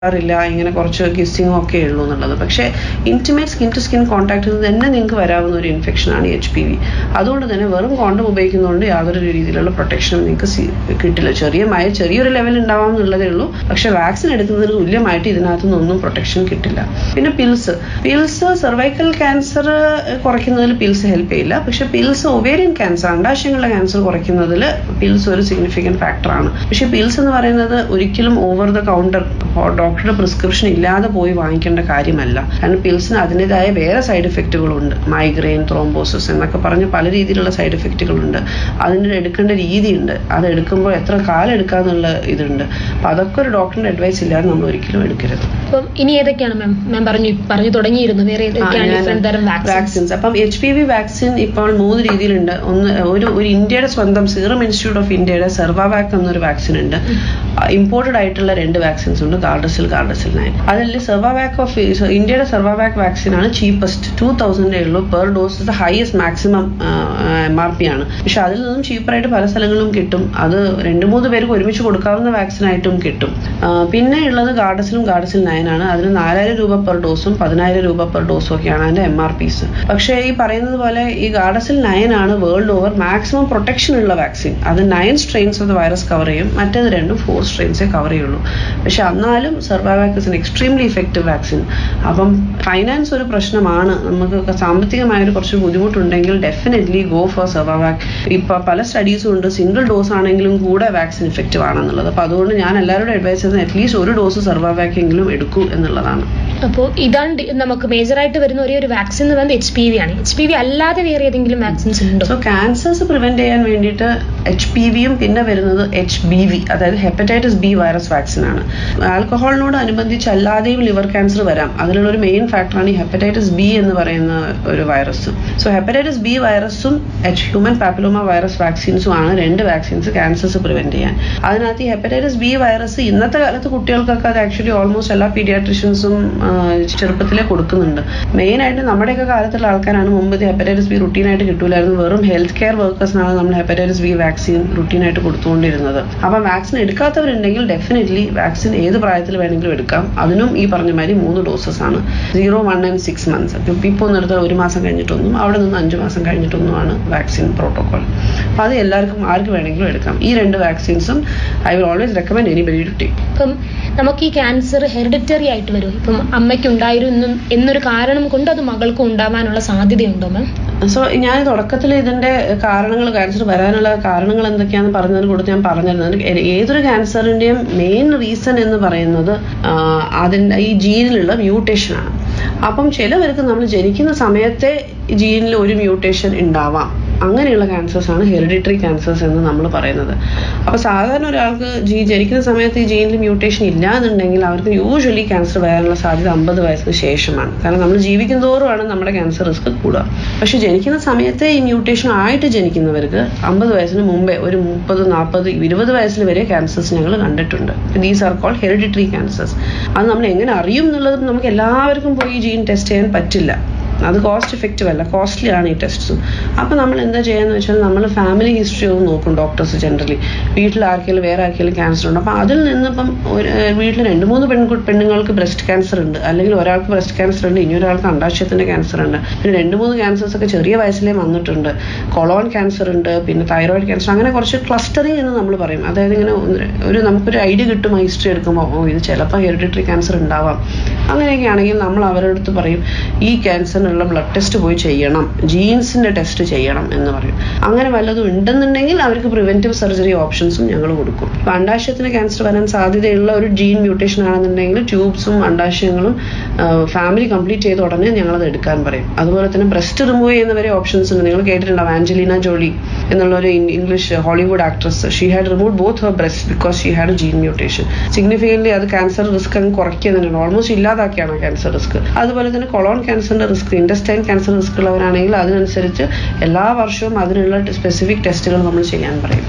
ില്ല ഇങ്ങനെ കുറച്ച് കിസ്സിങ്ങും ഒക്കെ ഉള്ളൂ എന്നുള്ളത് പക്ഷേ intimate skin to skin contact തന്നെ നിങ്ങൾക്ക് വരാവുന്ന ഒരു ഇൻഫെക്ഷനാണ് എച്ച് പി വി അതുകൊണ്ട് തന്നെ വെറും കോണ്ടം ഉപയോഗിക്കുന്നതുകൊണ്ട് യാതൊരു രീതിയിലുള്ള പ്രൊട്ടക്ഷനും നിങ്ങൾക്ക് സി- കിട്ടില്ല ചെറിയ മയ ചെറിയൊരു ലെവൽ ഉണ്ടാവാം എന്നുള്ളതേ ഉള്ളൂ പക്ഷെ വാക്സിൻ എടുക്കുന്നതിന് തുല്യമായിട്ട് ഇതിനകത്തു നിന്നൊന്നും പ്രൊട്ടക്ഷൻ കിട്ടില്ല പിന്നെ പിൽസ് പിൽസ് സെർവൈക്കൽ ക്യാൻസർ കുറയ്ക്കുന്നതിൽ പിൽസ് ഹെൽപ്പ് ചെയ്യില്ല പക്ഷെ പിൽസ് ഒവേരിയൻ ക്യാൻസർ അണ്ടാശയങ്ങളുടെ ക്യാൻസർ കുറയ്ക്കുന്നതിൽ പിൽസ് ഒരു സിഗ്നിഫിക്കൻറ്റ് ഫാക്ടറാണ് പക്ഷെ പിൽസ് എന്ന് പറയുന്നത് ഒരിക്കലും ഓവർ ദ കൗണ്ടർ ഡോക്ടറുടെ പ്രിസ്ക്രിപ്ഷൻ ഇല്ലാതെ പോയി വാങ്ങിക്കേണ്ട കാര്യമല്ല കാരണം പിൽസിന് അതിൻ്റെതായ വേറെ സൈഡ് എഫക്റ്റുകളുണ്ട് മൈഗ്രെയിൻ ത്രോംബോസിസ് എന്നൊക്കെ പറഞ്ഞ് പല രീതിയിലുള്ള സൈഡ് എഫക്റ്റുകളുണ്ട് അതിൻ്റെ എടുക്കേണ്ട രീതിയുണ്ട് അത് എടുക്കുമ്പോൾ എത്ര കാലം എടുക്കാന്നുള്ള ഇതുണ്ട് അപ്പം അതൊക്കെ ഒരു ഡോക്ടറിന്റെ അഡ്വൈസ് ഇല്ലാതെ നമ്മൾ ഒരിക്കലും എടുക്കരുത് അപ്പം ഇനി ഏതൊക്കെയാണ് മാം മാം പറഞ്ഞു പറഞ്ഞു തുടങ്ങിയിരുന്നു വേറെ ഏതൊക്കെയാണ് ഡിഫറെന്റ് തരം വാക്സിൻ വാക്സിൻസ് അപ്പം എച്ച് പി വി വാക്സിൻ ഇപ്പോൾ മൂന്ന് രീതിയിലുണ്ട് ഒന്ന് ഒരു ഒരു ഇന്ത്യയുടെ സ്വന്തം സീറം ഇൻസ്റ്റിറ്റ്യൂട്ട് ഓഫ് ഇന്ത്യയുടെ സെർവാവാക് എന്നൊരു വാക്സിൻ ഉണ്ട് ഇമ്പോർട്ടഡ് ആയിട്ടുള്ള രണ്ട് വാക്സിൻസ് ഉണ്ട് ഗാർഡസിൽ ഗാർഡസിൽ നയൻ അതിൽ സെർവാവാക് ഓഫ് ഇന്ത്യയുടെ സെർവാവാക് വാക്സിൻ ആണ് ചീപ്പസ്റ്റ് ടു തൗസൻഡേ ഉള്ളൂ per dose the highest maximum M R P ആണ് പക്ഷെ അതിൽ നിന്നും cheaper-ആയിട്ട് പല സ്ഥലങ്ങളിലും കിട്ടും അത് രണ്ട് മൂന്ന് പേർക്ക് ഒരുമിച്ച് കൊടുക്കാവുന്ന വാക്സിൻ ആയിട്ടും കിട്ടും ആ, പിന്നെ ഉള്ളത് ഗാർഡസിലും ഗാർഡസിൽ നയൻ ആണ് അതിന് നാലായിരം രൂപ പെർ ഡോസും പതിനായിരം രൂപ പെർ ഡോസും ഒക്കെയാണ് അതിന്റെ എം ആർ പീസ് പക്ഷേ ഈ പറയുന്നത് പോലെ ഈ ഗാർഡസിൽ നയൻ ആണ് വേൾഡ് ഓവർ മാക്സിമം പ്രൊട്ടക്ഷൻ ഉള്ള വാക്സിൻ അത് nine strains of the virus cover ചെയ്യും മറ്റേത് രണ്ടും ഫോർ സ്ട്രെയിൻസേ കവർ ചെയ്യുള്ളൂ പക്ഷെ എന്നാലും Cervavac is an extremely effective vaccine അപ്പം ഫൈനാൻസ് ഒരു പ്രശ്നമാണ് നമുക്ക് സാമ്പത്തികമായൊരു കുറച്ച് ബുദ്ധിമുട്ടുണ്ടെങ്കിൽ ഡെഫിനറ്റ്ലി ഗോ ഫോർ സെർവാവാക് ഇപ്പൊ പല സ്റ്റഡീസും ഉണ്ട് സിംഗിൾ ഡോസ് ആണെങ്കിലും കൂടെ വാക്സിൻ ഇഫക്റ്റീവ് ആണെന്നുള്ളത് അപ്പൊ അതുകൊണ്ട് ഞാൻ എല്ലാവരോടും അഡ്വൈസ് ചെയ്യുന്നത് അറ്റ്ലീസ്റ്റ് ഒരു ഡോസ് സെർവാവാക് എങ്കിലും എടുക്കൂ എന്നുള്ളതാണ് അപ്പോൾ ഇതാണ് ഡി- നമുക്ക് മേജർ ആയിട്ട് വരുന്ന ഒരേ ഒരു വാക്സിൻ എന്ന് പറയുന്നത് എച്ച് പി വി ആണ് എച്ച് പി വി അല്ലാതെ വേറെ ഏതെങ്കിലും വാക്സിൻസ് ഉണ്ടോ സോ ക്യാൻസേഴ്സ് പ്രിവെന്റ് ചെയ്യാൻ വേണ്ടിയിട്ട് എച്ച് പി വിയും പിന്നെ വരുന്നത് എച്ച് ബി വി അതായത് ഹെപ്പറ്റൈറ്റിസ് ബി വൈറസ് വാക്സിൻ ആണ് ആൽക്കഹോളിനോട് അനുബന്ധിച്ച് അല്ലാതെയും ലിവർ ക്യാൻസർ വരാം അതിനുള്ള ഒരു മെയിൻ ഫാക്ടറാണ് ഈ ഹെപ്പറ്റൈറ്റിസ് ബി എന്ന് പറയുന്ന ഒരു വൈറസ് സോ ഹെപ്പറ്റൈറ്റിസ് ബി വൈറസും എച്ച് ഹ്യൂമൻ പാപ്പിലോമ വൈറസ് വാക്സിൻസും ആണ് രണ്ട് വാക്സിൻസ് ക്യാൻസേഴ്സ് പ്രിവെന്റ് ചെയ്യാൻ അതിനകത്ത് ഈ ഹെപ്പറ്റൈറ്റിസ് ബി വൈറസ് ഇന്നത്തെ കാലത്ത് കുട്ടികൾക്കൊക്കെ അത് ആക്ച്വലി ഓൾമോസ്റ്റ് എല്ലാ പീഡിയാട്രിഷ്യൻസും ചെറുപ്പത്തിലേ കൊടുക്കുന്നുണ്ട് മെയിൻ ആയിട്ട് നമ്മുടെയൊക്കെ കാലത്തുള്ള ആൾക്കാരാണ് മുമ്പ് ഇത് ഹെപ്പറ്റൈറ്റിസ് ബി റുട്ടീനായിട്ട് കിട്ടൂലായിരുന്നു വെറും ഹെൽത്ത് കെയർ വർക്കേഴ്സിനാണ് നമ്മൾ ഹെപ്പറ്റൈറ്റിസ് ബി വാക്സിൻ റുട്ടീനായിട്ട് കൊടുത്തുകൊണ്ടിരുന്നത് അപ്പം വാക്സിൻ എടുക്കാത്തവരുണ്ടെങ്കിൽ ഡെഫിനറ്റ്ലി വാക്സിൻ ഏത് പ്രായത്തിൽ വേണമെങ്കിലും എടുക്കാം അതിനും ഈ പറഞ്ഞ മാതിരി മൂന്ന് ഡോസസ് ആണ് zero one and six months ഇപ്പോൾ ഒന്നെടുത്ത് ഒരു മാസം കഴിഞ്ഞിട്ടൊന്നും അവിടെ നിന്ന് അഞ്ച് മാസം കഴിഞ്ഞിട്ടൊന്നുമാണ് വാക്സിൻ പ്രോട്ടോകോൾ അപ്പോൾ അത് എല്ലാവർക്കും ആർക്ക് വേണമെങ്കിലും എടുക്കാം ഈ രണ്ട് വാക്സിൻസും I will always recommend anybody to take ഇപ്പം നമുക്ക് ഈ ക്യാൻസർ ഹെറിഡിറ്ററി ആയിട്ട് വരും ഇപ്പം അമ്മയ്ക്ക് ഉണ്ടായിരുന്നു എന്നൊരു കാരണം കൊണ്ട് അത് മകൾക്കും ഉണ്ടാവാനുള്ള സാധ്യതയുണ്ടോ മാം സോ ഞാൻ തുടക്കത്തിൽ ഇതിന്റെ കാരണങ്ങൾ ക്യാൻസർ വരാനുള്ള കാരണങ്ങൾ എന്തൊക്കെയാണെന്ന് പറഞ്ഞതിന് കൂടെ ഞാൻ പറഞ്ഞിരുന്നത് ഏ- ഏതൊരു ക്യാൻസറിന്റെയും മെയിൻ റീസൺ എന്ന് പറയുന്നത് ആ, അതിന്റെ ഈ ജീനിലുള്ള മ്യൂട്ടേഷൻ ആണ് അപ്പം ചിലവർക്ക് നമ്മൾ ജനിക്കുന്ന സമയത്തെ ജീനിൽ ഒരു മ്യൂട്ടേഷൻ ഉണ്ടാവാം അങ്ങനെയുള്ള ക്യാൻസേഴ്സ് ആണ് ഹെറിഡിറ്ററി ക്യാൻസേഴ്സ് എന്ന് നമ്മൾ പറയുന്നത് അപ്പോൾ സാധാരണ ഒരാൾക്ക് ജീ ജനിക്കുന്ന സമയത്ത് ഈ ജീനിൽ മ്യൂട്ടേഷൻ ഇല്ല എന്നുണ്ടെങ്കിൽ അവർക്ക് യൂഷ്വലി ക്യാൻസർ വരാനുള്ള സാധ്യത അമ്പത് വയസ്സിന് ശേഷമാണ് കാരണം നമ്മൾ ജീവിക്കും തോറുമാണ് നമ്മുടെ ക്യാൻസർ റിസ്ക് കൂടുക പക്ഷെ ജനിക്കുന്ന സമയത്തെ ഈ മ്യൂട്ടേഷൻ ആയിട്ട് ജനിക്കുന്നവർക്ക് അമ്പത് വയസ്സിന് മുമ്പേ ഒരു മുപ്പത് നാൽപ്പത് ഇരുപത് വയസ്സിൽ വരെ ക്യാൻസേഴ്സ് ഞങ്ങൾ കണ്ടിട്ടുണ്ട് these are called hereditary cancers അത് നമ്മൾ എങ്ങനെ അറിയും എന്നുള്ളത് നമുക്ക് എല്ലാവർക്കും പോയി ഈ ജീൻ ടെസ്റ്റ് ചെയ്യാൻ പറ്റില്ല അത് കോസ്റ്റ് എഫക്റ്റീവ് അല്ല കോസ്റ്റ്ലി ആണ് ഈ ടെസ്റ്റ് അപ്പോൾ നമ്മൾ എന്താ ചെയ്യാന്ന് വെച്ചാൽ നമ്മൾ ഫാമിലി ഹിസ്റ്ററി ഒന്ന് നോക്കും ഡോക്ടേഴ്സ് ജനറലി വീട്ടിൽ ആർക്കെങ്കിലും വേറെ ആർക്കെങ്കിലും ക്യാൻസർ ഉണ്ട് അപ്പോൾ അതിൽ നിന്നിപ്പം ഒരു ഏഹ് വീട്ടിൽ രണ്ട് മൂന്ന് പെൺകു പെണ്ണുങ്ങൾക്ക് ബ്രസ്റ്റ് ക്യാൻസർ ഉണ്ട് അല്ലെങ്കിൽ ഒരാൾക്ക് ബ്രസ്റ്റ് ക്യാൻസർ ഉണ്ട് ഇനി ഒരാൾക്ക് അണ്ടാശയത്തിന്റെ ക്യാൻസർ ഉണ്ട് പിന്നെ രണ്ട് മൂന്ന് ക്യാൻസേഴ്സ് ഒക്കെ ചെറിയ വയസ്സിലേ വന്നിട്ടുണ്ട് കൊളോൺ ക്യാൻസർ ഉണ്ട് പിന്നെ തൈറോയിഡ് ക്യാൻസർ അങ്ങനെ കുറച്ച് ക്ലസ്റ്ററിങ് എന്ന് നമ്മൾ പറയും അതായത് ഇങ്ങനെ ഒന്ന് ഒരു നമുക്കൊരു ഐഡിയ കിട്ടും ആ ഹിസ്റ്ററി എടുക്കുമ്പോൾ ഓ ഇത് ചിലപ്പോൾ ഹെറിഡിറ്ററി ക്യാൻസർ ഉണ്ടാവാം അങ്ങനെയൊക്കെ ആണെങ്കിൽ നമ്മൾ അവരുടെ അടുത്ത് പറയും ഈ ക്യാൻസറിനുള്ള ബ്ലഡ് ടെസ്റ്റ് പോയി ചെയ്യണം ജീൻസിന്റെ ടെസ്റ്റ് ചെയ്യണം എന്ന് പറയും അങ്ങനെ വല്ലതും ഉണ്ടെന്നുണ്ടെങ്കിൽ അവർക്ക് പ്രിവെന്റീവ് സർജറി ഓപ്ഷൻസും ഞങ്ങൾ കൊടുക്കും ഇപ്പൊ അണ്ടാശയത്തിന് ക്യാൻസർ വരാൻ സാധ്യതയുള്ള ഒരു ജീൻ മ്യൂട്ടേഷൻ ആണെന്നുണ്ടെങ്കിൽ ട്യൂബ്സും അണ്ടാശയങ്ങളും ഫാമിലി കംപ്ലീറ്റ് ചെയ്ത ഉടനെ ഞങ്ങളത് എടുക്കാൻ പറയും അതുപോലെ തന്നെ ബ്രസ്റ്റ് റിമൂവ് ചെയ്യുന്ന വരെ ഓപ്ഷൻസ് ഉണ്ട് നിങ്ങൾ കേട്ടിട്ടുണ്ടാവും ആഞ്ചലീന ജോളി എന്നുള്ള ഒരു English Hollywood actress she had remove both her breast because she had gene mutation significantly അത് ക്യാൻസർ റിസ്ക് അങ്ങ് കുറയ്ക്കുന്നുണ്ട് ഓൾമോസ്റ്റ് ഇല്ലാതാക്കിയാണ് ക്യാൻസർ റിസ്ക് അതുപോലെ തന്നെ കൊളോൺ ക്യാൻസറിന്റെ റിസ്ക് ഇൻഡസ്റ്റൈൻ ക്യാൻസർ റിസ്ക് ഉള്ളവരാണെങ്കിൽ അതിനനുസരിച്ച് എല്ലാ വർഷവും അതിനുള്ള സ്പെസിഫിക് ടെസ്റ്റുകൾ നമ്മൾ ചെയ്യാൻ പറയും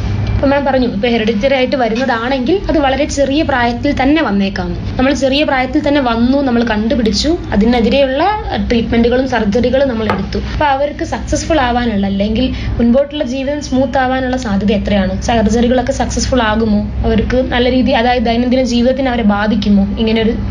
ഇപ്പൊ മാം പറഞ്ഞു ഇപ്പൊ ഹെറിഡിറ്ററി ആയിട്ട് വരുന്നതാണെങ്കിൽ അത് വളരെ ചെറിയ പ്രായത്തിൽ തന്നെ വന്നേക്കാം നമ്മൾ ചെറിയ പ്രായത്തിൽ തന്നെ വന്നു നമ്മൾ കണ്ടുപിടിച്ചു അതിനെതിരെയുള്ള ട്രീറ്റ്മെന്റുകളും സർജറികളും നമ്മൾ എടുത്തു അപ്പൊ അവർക്ക് സക്സസ്ഫുൾ ആവാനുള്ള അല്ലെങ്കിൽ മുൻപോട്ടുള്ള ജീവിതം സ്മൂത്ത് ആവാനുള്ള സാധ്യത എത്രയാണ് സർജറികളൊക്കെ സക്സസ്ഫുൾ ആകുമോ അവർക്ക് നല്ല രീതി അതായത് ദൈനംദിന ജീവിതത്തിന് അവരെ ബാധിക്കുമോ ഇങ്ങനെ ഒരു